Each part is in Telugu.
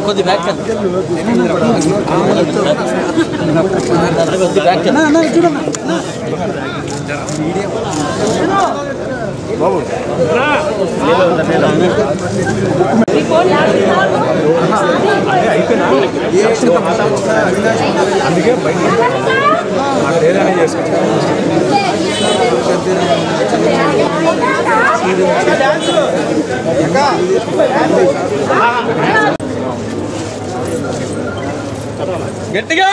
కొద్ది బ్యాక్ కొద్ది బ్యాక్ గట్టిగా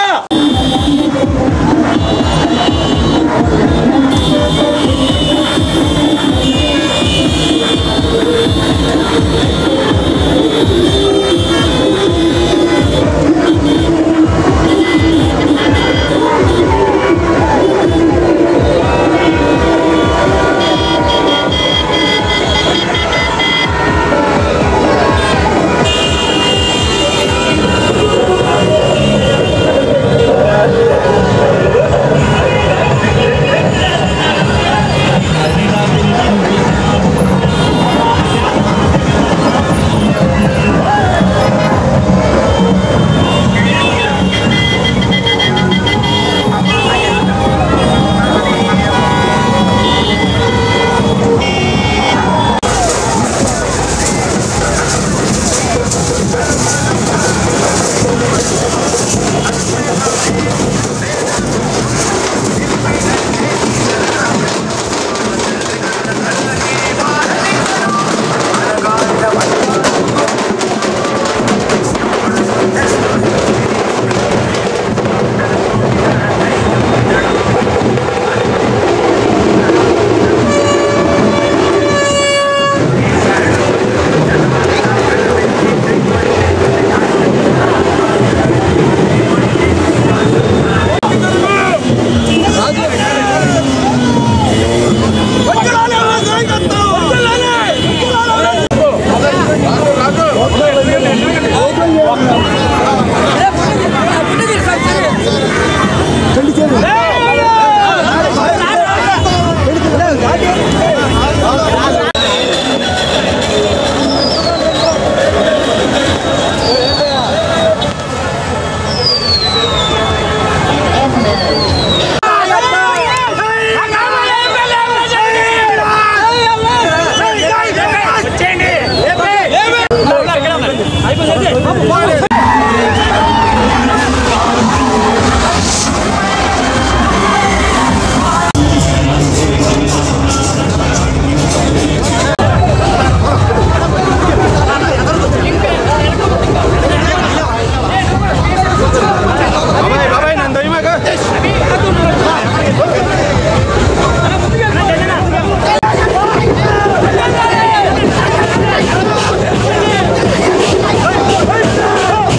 ¡Vamos!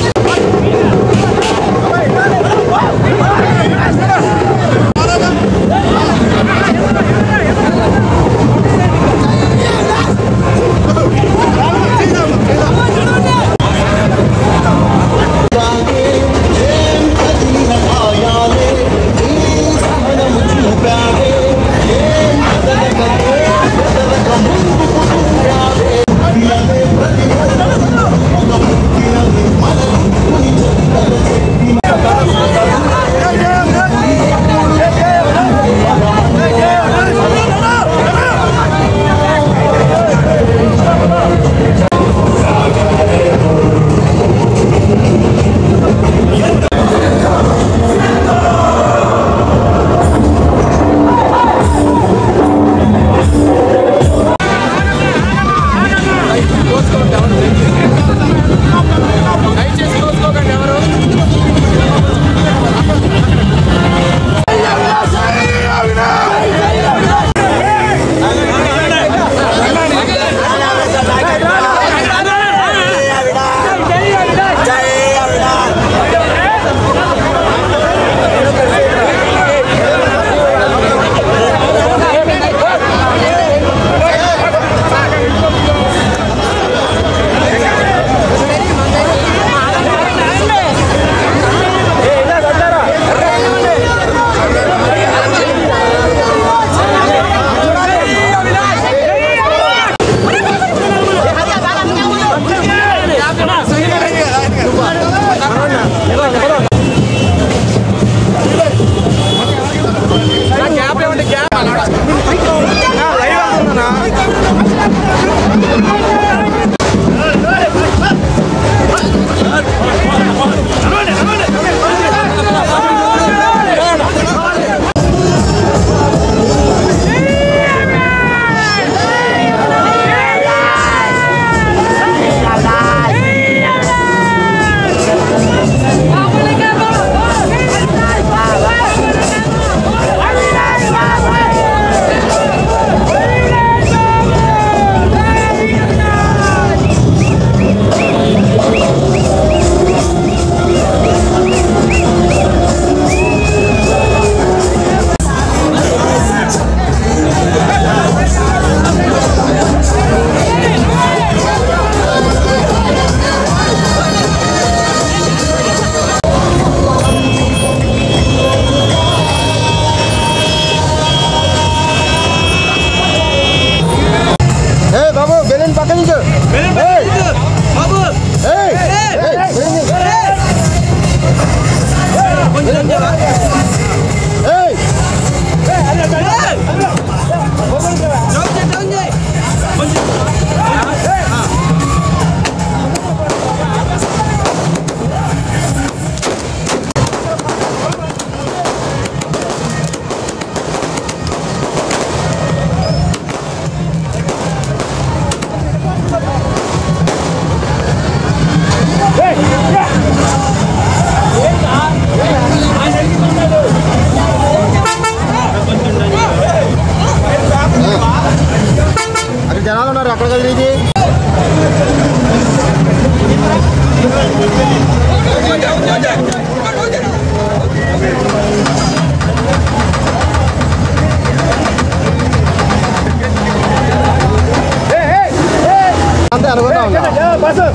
అంతే అనుకుంటా ఉన్నా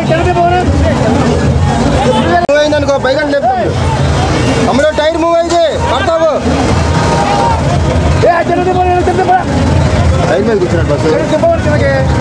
మూవ్ అయింది అనుకో పైగా లేపుతాడు అమ్మలో టైర్ మూవ్ అయింది పడతావు టైర్ మీద కూర్చున్నాడు బస్సు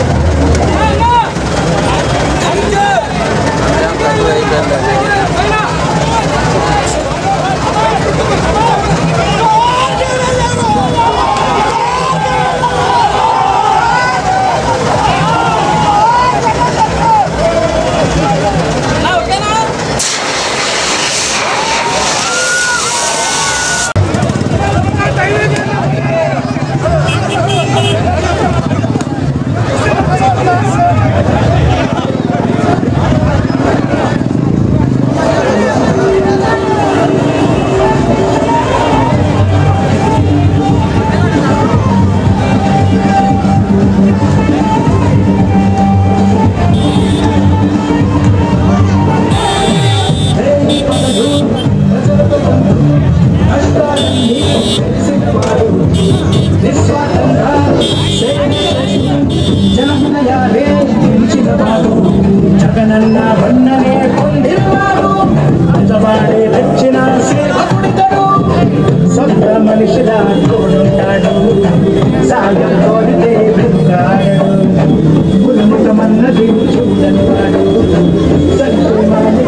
జనహృదయాలే గెలిచినవాడు జగనన్న వన్ననే పొందినవాడు అంతవాడే వచ్చిన సేవకుడితడు సొంత మనిషిలా తోడుంటాడు సాయం కోరితే వెనుకాడడు పులముఖమన్నది చూడని వాడు సంక్షేమాన్ని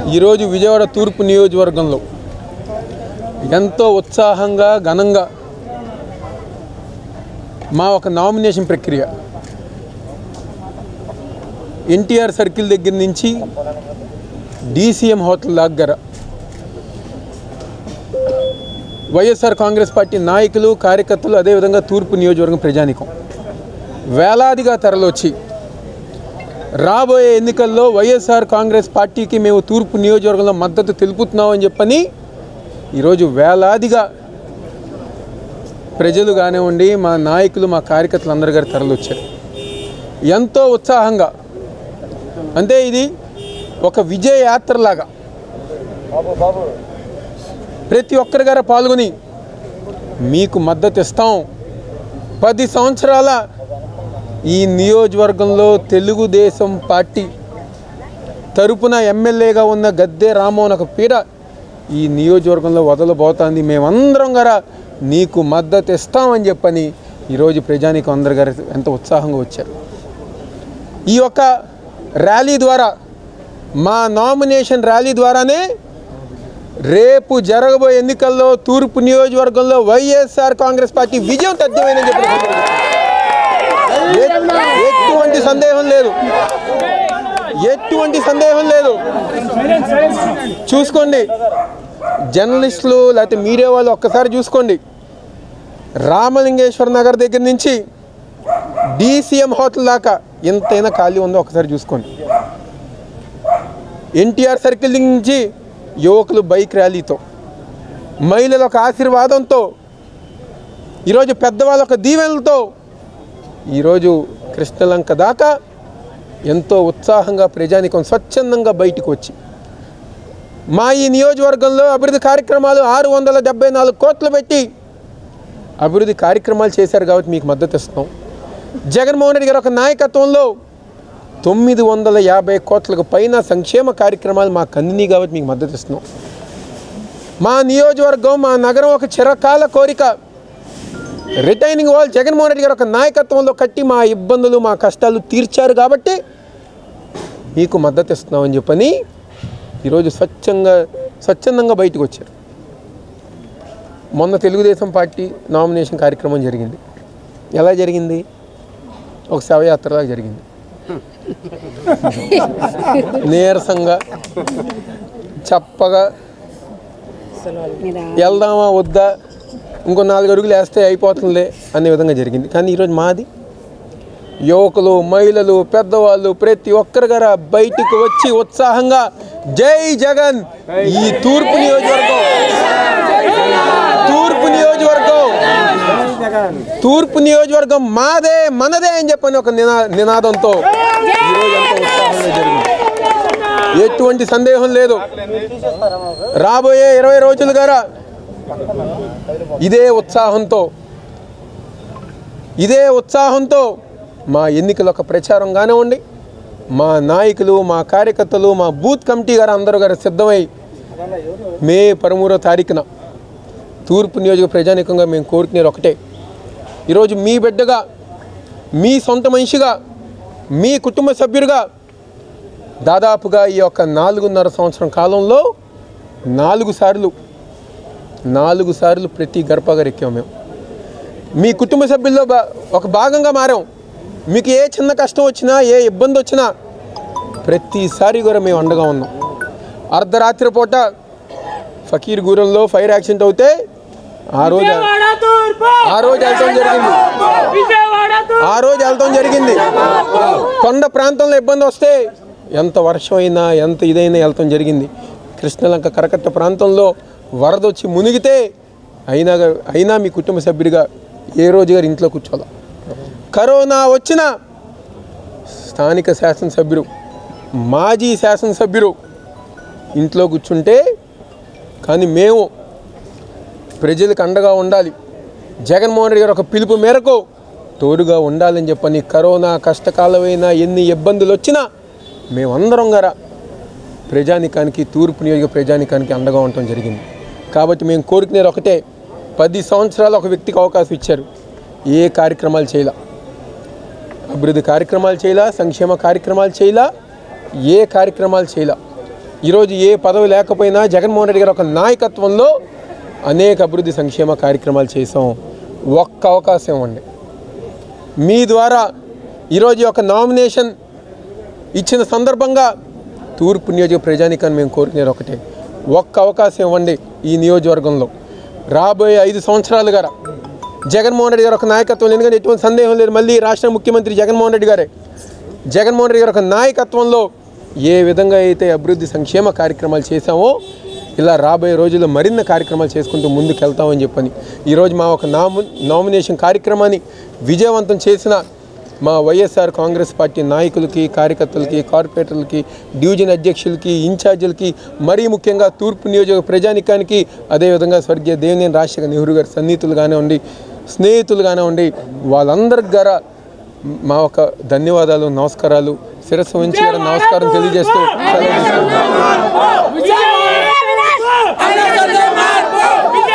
ఈరోజు విజయవాడ తూర్పు నియోజకవర్గంలో ఎంతో ఉత్సాహంగా ఘనంగా మా ఒక నామినేషన్ ప్రక్రియ ఎన్టీఆర్ సర్కిల్ దగ్గర నుంచి డీసీఎం హోటల్ దగ్గర వైఎస్ఆర్ కాంగ్రెస్ పార్టీ నాయకులు కార్యకర్తలు అదేవిధంగా తూర్పు నియోజకవర్గం ప్రజానికం వేలాదిగా తరలొచ్చి రాబోయే ఎన్నికల్లో వైఎస్ఆర్ కాంగ్రెస్ పార్టీకి మేము తూర్పు నియోజకవర్గంలో మద్దతు తెలుపుతున్నామని చెప్పని ఈరోజు వేలాదిగా ప్రజలు కానివ్వండి మా నాయకులు మా కార్యకర్తలు అందరి గారు తరలొచ్చారు ఎంతో ఉత్సాహంగా అంటే ఇది ఒక విజయ యాత్రలాగా ప్రతి ఒక్కరి గారు పాల్గొని మీకు మద్దతు ఇస్తాం పది సంవత్సరాల ఈ నియోజకవర్గంలో తెలుగుదేశం పార్టీ తరపున ఎమ్మెల్యేగా ఉన్న గద్దె రామ్మోహన్ ఒక పీడ ఈ నియోజకవర్గంలో వదలబోతోంది మేమందరం గారా నీకు మద్దతు ఇస్తామని చెప్పని ఈరోజు ప్రజానికి అందరు గారు ఎంత ఉత్సాహంగా వచ్చారు ఈ యొక్క ర్యాలీ ద్వారా మా నామినేషన్ ర్యాలీ ద్వారానే రేపు జరగబోయే ఎన్నికల్లో తూర్పు నియోజకవర్గంలో వైఎస్ఆర్ కాంగ్రెస్ పార్టీ విజయం తథ్యమైనని చెప్పి ఎటువంటి సందేహం లేదు ఎటువంటి సందేహం లేదు చూసుకోండి జర్నలిస్టులు లేకపోతే మీడియా వాళ్ళు ఒక్కసారి చూసుకోండి రామలింగేశ్వర నగర్ దగ్గర నుంచి డీసీఎం హోటల్ దాకా ఎంతైనా ఖాళీ ఉందో ఒకసారి చూసుకోండి ఎన్టీఆర్ సర్కిల్ నుంచి యువకులు బైక్ ర్యాలీతో మహిళల ఒక ఆశీర్వాదంతో ఈరోజు పెద్దవాళ్ళ ఒక దీవెనలతో ఈరోజు కృష్ణలంక దాకా ఎంతో ఉత్సాహంగా ప్రజానికం స్వచ్ఛందంగా బయటకు వచ్చి మా ఈ నియోజకవర్గంలో అభివృద్ధి కార్యక్రమాలు ఆరు వందల డెబ్బై నాలుగు కోట్లు పెట్టి అభివృద్ధి కార్యక్రమాలు చేశారు కాబట్టి మీకు మద్దతు ఇస్తున్నాం జగన్మోహన్ రెడ్డి గారి ఒక నాయకత్వంలో తొమ్మిది వందల యాభై కోట్లకు పైన సంక్షేమ కార్యక్రమాలు మాకు అందినాయి కాబట్టి మీకు మద్దతు ఇస్తున్నాం మా నియోజకవర్గం మా నగరం ఒక చిరకాల కోరిక రిటైనింగ్ వాల్ జగన్మోహన్ రెడ్డి గారు ఒక నాయకత్వంలో కట్టి మా ఇబ్బందులు మా కష్టాలు తీర్చారు కాబట్టి మీకు మద్దతు ఇస్తున్నామని చెప్పని ఈరోజు స్వచ్ఛంగా స్వచ్ఛందంగా బయటకు వచ్చారు మొన్న తెలుగుదేశం పార్టీ నామినేషన్ కార్యక్రమం జరిగింది ఎలా జరిగింది ఒక శవయాత్రలాగా జరిగింది నీరసంగా చప్పగా వెళ్దామా వద్దా ఇంకో నాలుగు అడుగులు వేస్తే అయిపోతుందిలే అనే విధంగా జరిగింది కానీ ఈరోజు మాది యువకులు మహిళలు పెద్దవాళ్ళు ప్రతి ఒక్కరి గార బయటికి వచ్చి ఉత్సాహంగా జై జగన్ ఈ తూర్పు నియోజకవర్గం తూర్పు నియోజకవర్గం తూర్పు నియోజకవర్గం మాదే మనదే అని చెప్పని ఒక నినా నినాదంతో ఈరోజు ఎంతో ఉత్సాహంగా జరిగింది ఎటువంటి సందేహం లేదు రాబోయే ఇరవై రోజులు గారా ఇదే ఉత్సాహంతో ఇదే ఉత్సాహంతో మా ఎన్నికల ఒక ప్రచారం కానివ్వండి మా నాయకులు మా కార్యకర్తలు మా బూత్ కమిటీ గారు అందరూ గారు సిద్ధమై మే పదమూడో తారీఖున తూర్పు నియోజక ప్రజానికంగా మేము కోరుకునేది ఒకటే ఈరోజు మీ బిడ్డగా మీ సొంత మనిషిగా మీ కుటుంబ సభ్యుడిగా దాదాపుగా ఈ యొక్క నాలుగున్నర సంవత్సరం కాలంలో నాలుగు సార్లు నాలుగు సార్లు ప్రతి గడప గారు ఎక్కాం మేము మీ కుటుంబ సభ్యుల్లో బా ఒక భాగంగా మారాం మీకు ఏ చిన్న కష్టం వచ్చినా ఏ ఇబ్బంది వచ్చినా ప్రతిసారి కూడా మేము అండగా ఉన్నాం అర్ధరాత్రి పూట ఫకీర్ గూరంలో ఫైర్ యాక్సిడెంట్ అవుతే ఆ రోజు ఆ రోజు వెళ్ళటం జరిగింది ఆ రోజు వెళ్ళటం జరిగింది కొండ ప్రాంతంలో ఇబ్బంది వస్తే ఎంత వర్షం అయినా ఎంత ఇదైనా వెళ్తాం జరిగింది కృష్ణలంక కరకట్ట ప్రాంతంలో వరద వచ్చి మునిగితే అయినా గా- అయినా మీ కుటుంబ సభ్యుడిగా ఏ రోజు గారు ఇంట్లో కూర్చోాలి కరోనా వచ్చిన స్థానిక శాసనసభ్యుడు మాజీ శాసనసభ్యుడు ఇంట్లో కూర్చుంటే కానీ మేము ప్రజలకు అండగా ఉండాలి జగన్మోహన్ రెడ్డి గారు ఒక పిలుపు మేరకు తోడుగా ఉండాలని చెప్పని కరోనా కష్టకాలమైనా ఎన్ని ఇబ్బందులు వచ్చినా మేమందరం గారా ప్రజానికానికి తూర్పు నియోజక ప్రజానికానికి అండగా ఉండటం జరిగింది కాబట్టి మేము కోరుకునేది ఒకటే పది సంవత్సరాలు ఒక వ్యక్తికి అవకాశం ఇచ్చారు ఏ కార్యక్రమాలు చేయాల అభివృద్ధి కార్యక్రమాలు చేయాల సంక్షేమ కార్యక్రమాలు చేయాల ఏ కార్యక్రమాలు చేయాల ఈరోజు ఏ పదవి లేకపోయినా జగన్మోహన్ రెడ్డి గారి ఒక నాయకత్వంలో అనేక అభివృద్ధి సంక్షేమ కార్యక్రమాలు చేసాం ఒక్క అవకాశం ఇవ్వండి మీ ద్వారా ఈరోజు ఒక నామినేషన్ ఇచ్చిన సందర్భంగా తూర్పు నియోజక ప్రజానికాన్ని మేము కోరుకునేది ఒకటే ఒక్క అవకాశం ఇవ్వండి ఈ నియోజకవర్గంలో రాబోయే ఐదు సంవత్సరాలుగా జగన్మోహన్ రెడ్డి గారు ఒక నాయకత్వం ఎందుకంటే ఎటువంటి సందేహం లేదు మళ్ళీ రాష్ట్ర ముఖ్యమంత్రి జగన్మోహన్ రెడ్డి గారే జగన్మోహన్ రెడ్డి గారు ఒక నాయకత్వంలో ఏ విధంగా అయితే అభివృద్ధి సంక్షేమ కార్యక్రమాలు చేశామో ఇలా రాబోయే రోజుల్లో మరిన్ని కార్యక్రమాలు చేసుకుంటూ ముందుకు వెళ్తామని చెప్పని ఈరోజు మా ఒక నాము నామినేషన్ కార్యక్రమాన్ని విజయవంతం చేసిన మా వైఎస్ఆర్ కాంగ్రెస్ పార్టీ నాయకులకి కార్యకర్తలకి కార్పొరేటర్లకి డివిజన్ అధ్యక్షులకి ఇన్ఛార్జీలకి మరీ ముఖ్యంగా తూర్పు నియోజక ప్రజానికానికి అదేవిధంగా స్వర్గీయ దేవినేని రాజశేఖర నెహ్రూ గారి సన్నిహితులు కానివ్వండి స్నేహితులు కానివ్వండి వాళ్ళందరికి ద్వారా మా ఒక ధన్యవాదాలు నమస్కారాలు శిరస్సు ఉంచి గారు నమస్కారం తెలియజేస్తూ సెలవు తీసుకుంటున్నాను.